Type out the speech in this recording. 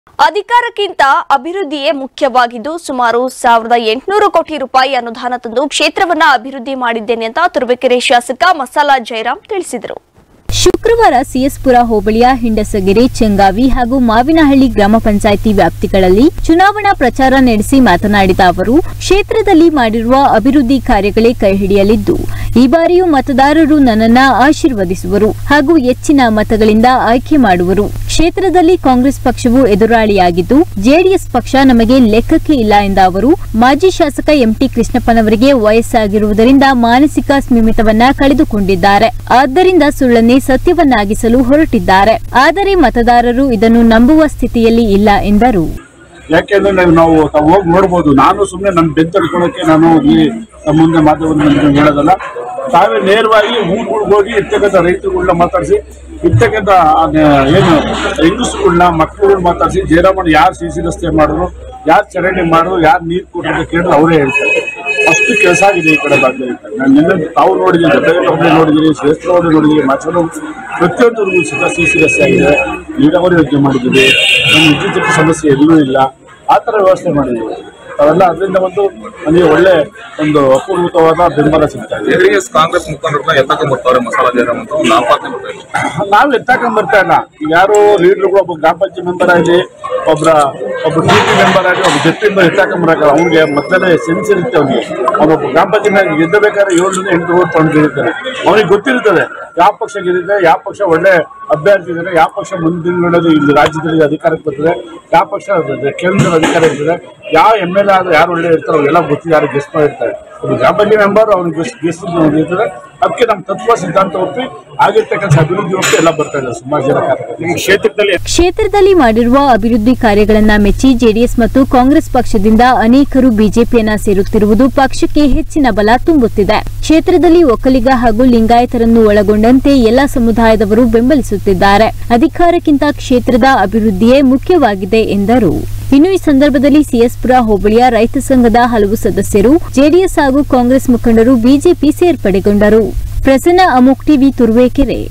ಅಧಿಕಾರಕ್ಕಿಂತ ಅಭಿವೃದ್ಧಿಯೇ ಮುಖ್ಯವಾಗಿದ್ದು ಸುಮಾರು ಸಾವಿರದ ಎಂಟುನೂರು ಕೋಟಿ ರೂಪಾಯಿ ಅನುದಾನ ತಂದು ಕ್ಷೇತ್ರವನ್ನ ಅಭಿವೃದ್ಧಿ ಮಾಡಿದ್ದೇನೆ ಅಂತ ತುರುವೇಕೆರೆ ಶಾಸಕ ಮಸಾಲಾ ಜಯರಾಮ್ ತಿಳಿಸಿದರು ಶುಕ್ರವಾರ ಸಿಎಸ್ಪುರ ಹೋಬಳಿಯ ಹಿಂಡಸಗಿರಿ ಚೆಂಗಾವಿ ಹಾಗೂ ಮಾವಿನಹಳ್ಳಿ ಗ್ರಾಮ ಪಂಚಾಯಿತಿ ವ್ಯಾಪ್ತಿಗಳಲ್ಲಿ ಚುನಾವಣಾ ಪ್ರಚಾರ ನಡೆಸಿ ಮಾತನಾಡಿದ ಅವರು ಕ್ಷೇತ್ರದಲ್ಲಿ ಮಾಡಿರುವ ಅಭಿವೃದ್ಧಿ ಕಾರ್ಯಗಳೇ ಕೈಹಿಡಿಯಲಿದ್ದು ಈ ಬಾರಿಯೂ ಮತದಾರರು ನನ್ನನ್ನ ಆಶೀರ್ವದಿಸುವರು ಹಾಗೂ ಹೆಚ್ಚಿನ ಮತಗಳಿಂದ ಆಯ್ಕೆ ಮಾಡುವರು ಕ್ಷೇತ್ರದಲ್ಲಿ ಕಾಂಗ್ರೆಸ್ ಪಕ್ಷವು ಎದುರಾಳಿಯಾಗಿದ್ದು ಜೆಡಿಎಸ್ ಪಕ್ಷ ನಮಗೆ ಲೆಕ್ಕಕ್ಕೆ ಇಲ್ಲ ಎಂದ ಅವರು ಮಾಜಿ ಶಾಸಕ ಎಂಟಿ ಕೃಷ್ಣಪ್ಪನವರಿಗೆ ವಯಸ್ಸಾಗಿರುವುದರಿಂದ ಮಾನಸಿಕ ಸ್ಮಿಮಿತವನ್ನ ಕಳೆದುಕೊಂಡಿದ್ದಾರೆ ಆದ್ದರಿಂದ ಸುಳ್ಳನ್ನೇ ಸತ್ಯವನ್ನಾಗಿಸಲು ಹೊರಟಿದ್ದಾರೆ ಆದರೆ ಮತದಾರರು ಇದನ್ನು ನಂಬುವ ಸ್ಥಿತಿಯಲ್ಲಿ ಇಲ್ಲ ಎಂದರು ಯಾಕೆಂದ್ರೆ ನಾವು ನಾವು ತಾವು ಹೋಗಿ ನೋಡ್ಬೋದು ನಾನು ಸುಮ್ಮನೆ ನನ್ನ ಬೆಂಚ್ ತಡ್ಕೊಳ್ಳೋಕೆ ನಾನು ಈ ನಮ್ಮ ಮುಂದೆ ಮಾಧ್ಯಮದ ಹೇಳೋದಲ್ಲ ತಾವೇ ನೇರವಾಗಿ ಊರುಗಳಿಗೆ ಹೋಗಿ ಇರ್ತಕ್ಕಂಥ ರೈತರುಗಳನ್ನ ಮಾತಾಡಿಸಿ ಇರ್ತಕ್ಕಂಥ ಆ ನೆ- ಏನು ಹೆಂಗಸುಗಳನ್ನ ಮಕ್ಕಳುಗಳನ್ನ ಮಾತಾಡಿಸಿ ಜಯರಾಮಣ್ಣ ಯಾರು ಸಿ ಸಿ ರಸ್ತೆ ಮಾಡಿದ್ರು ಯಾರು ಚರಂಡಿ ಮಾಡಿದ್ರು ಯಾರು ನೀರು ಕೊಟ್ಟರು ಅಂತ ಕೇಳಿದ್ರೆ ಅವರೇ ಹೇಳ್ತಾರೆ ಅಷ್ಟು ಕೆಲಸ ಆಗಿದೆ ಈ ಕಡೆ ಭಾಗದಲ್ಲಿ ನಾನು ನಿನ್ನೆ ತಾವು ನೋಡಿದ್ದೀರಿ ದೊಡ್ಡ ನೋಡಿದ್ದೀರಿ ಶ್ರೇಷ್ಠ ನೋಡಿದ್ದೀರಿ ಮಾಚಲು ಪ್ರತಿಯೊಂದು ಸುತ್ತ ಸಿ ಸಿ ರಸ್ತೆ ಆಗಿದೆ ನೀರಾವರಿ ಯೋಜನೆ ಮಾಡಿದ್ದೀವಿ ನಮ್ಮ ವಿದ್ಯುತ್ ಸಮಸ್ಯೆ ಎಲ್ಲೂ ಇಲ್ಲ ಆ ಥರ ವ್ಯವಸ್ಥೆ ಮಾಡಿದ್ದೀವಿ ಅವೆಲ್ಲ ಅದರಿಂದ ಒಂದು ನನಗೆ ಒಳ್ಳೆ ಒಂದು ಅಪೂರ್ವತವಾದ ಬೆಂಬಲ ಸಿಗ್ತಾ ಇದೆ ಜೆಡಿಎಸ್ ಕಾಂಗ್ರೆಸ್ ಮುಖಂಡರನ್ನ ಎತ್ತಕೊಂಡ್ಬರ್ತಾರೆ ಮಸಾಲಾ ಜಯರಾಮ್ ಅಂತ ಒಂದು ಆಪಾದನೆ ಬರ್ತಾ ಇದೆ ನಾವು ಎತ್ತಾಕೊಂಡ್ ಬರ್ತಾ ಇಲ್ಲ ಈಗ ಯಾರು ಲೀಡರ್ಗಳು ಒಬ್ಬ ಗ್ರಾಮ ಪಂಚಾಯತ್ ಮೆಂಬರ್ ಆಗಲಿ ಒಬ್ಬರ ಒಬ್ಬ ಡಿ ಪಿ ಮೆಂಬರ್ ಆಗಲಿ ಒಬ್ಬ ಜೆಡ್ ಮೆಂಬರ್ ಎತ್ತಾಕೊಂಡ್ ಬರಕಲ್ಲ ಅವ್ನಿಗೆ ಮೊದಲೇ ಸೆನ್ಸ್ ಇರುತ್ತೆ ಅವನಿಗೆ ಅವನೊಬ್ಬ ಗ್ರಾಮ ಪಂಚಾಯತ್ ಗೆದ್ದಬೇಕಾದ್ರೆ ಏಳರಿಂದ ಎಂಟು ಓಟ್ ತೊಗೊಂಡು ಗೆದ್ದಿರ್ತಾನೆ ಅವನಿಗೆ ಗೊತ್ತಿರ್ತದೆ ಯಾವ ಪಕ್ಷ ಗೆದ್ದಿದೆ ಯಾವ ಪಕ್ಷ ಒಳ್ಳೆ ಅಭ್ಯರ್ಥಿ ಇದ್ದಾರೆ ಯಾವ ಪಕ್ಷ ಮುಂದಿನ ದಿನಗಳಲ್ಲಿ ಇಲ್ಲಿ ರಾಜ್ಯದಲ್ಲಿ ಅಧಿಕಾರಕ್ಕೆ ಬರ್ತದೆ ಯಾವ ಪಕ್ಷ ಕೇಂದ್ರದ ಅಧಿಕಾರ ಇರ್ತದೆ ಯಾವ ಎಮ್ ಎಲ್ ಎ ಆದ್ರೆ ಯಾರು ಒಳ್ಳೆ ಇರ್ತಾರೆ ಅವೆಲ್ಲ ಗೊತ್ತಿದೆ ಯಾರು ಗೆಸ್ಟ್ ಮಾಡಿರ್ತಾರೆ ಒಬ್ಬ ಗ್ರಾಮ ಪಂಚಾಯತ್ ಮೆಂಬರ್ ಅವ್ನಿಗೆ ಗೆಸ್ಟ್ ಗೆಸ್ಟ್ ಇರ್ತದೆ ಅದಕ್ಕೆ ನಮ್ಮ ತತ್ವ ಸಿದ್ಧಾಂತ ಒಪ್ಪಿ ಆಗಿರ್ತಕ್ಕಂಥ ಅಭಿವೃದ್ಧಿ ಒಪ್ಪಿ ಎಲ್ಲ ಬರ್ತಾ ಇದ್ದಾರೆ ಸುಮಾರು ಜನ ಕಾರ್ಯಕರ್ತರು. ಈ ಕ್ಷೇತ್ರದಲ್ಲಿ ಕ್ಷೇತ್ರದಲ್ಲಿ ಮಾಡಿರುವ ಅಭಿವೃದ್ಧಿ ಕಾರ್ಯಗಳನ್ನ ಮೆಚ್ಚಿ ಜೆಡಿಎಸ್ ಮತ್ತು ಕಾಂಗ್ರೆಸ್ ಪಕ್ಷದಿಂದ ಅನೇಕರು ಬಿಜೆಪಿಯನ್ನ ಸೇರುತ್ತಿರುವುದು ಪಕ್ಷಕ್ಕೆ ಹೆಚ್ಚಿನ ಬಲ ತುಂಬುತ್ತಿದೆ ಕ್ಷೇತ್ರದಲ್ಲಿ ಒಕ್ಕಲಿಗ ಹಾಗೂ ಲಿಂಗಾಯತರನ್ನು ಒಳಗೊಂಡಂತೆ ಎಲ್ಲ ಸಮುದಾಯದವರು ಬೆಂಬಲಿಸುತ್ತಿದ್ದಾರೆ ಅಧಿಕಾರಕ್ಕಿಂತ ಕ್ಷೇತ್ರದ ಅಭಿವೃದ್ಧಿಯೇ ಮುಖ್ಯವಾಗಿದೆ ಎಂದರು ಇನ್ನು ಈ ಸಂದರ್ಭದಲ್ಲಿ ಸಿಎಸ್ಪುರ ಹೋಬಳಿಯ ರೈತ ಸಂಘದ ಹಲವು ಸದಸ್ಯರು ಜೆಡಿಎಸ್ ಹಾಗೂ ಕಾಂಗ್ರೆಸ್ ಮುಖಂಡರು ಬಿಜೆಪಿ ಸೇರ್ಪಡೆಗೊಂಡರು ಪ್ರಸನ್ನ ಅಮೋಕ್ ಟಿವಿ ತುರುವೇಕೆರೆ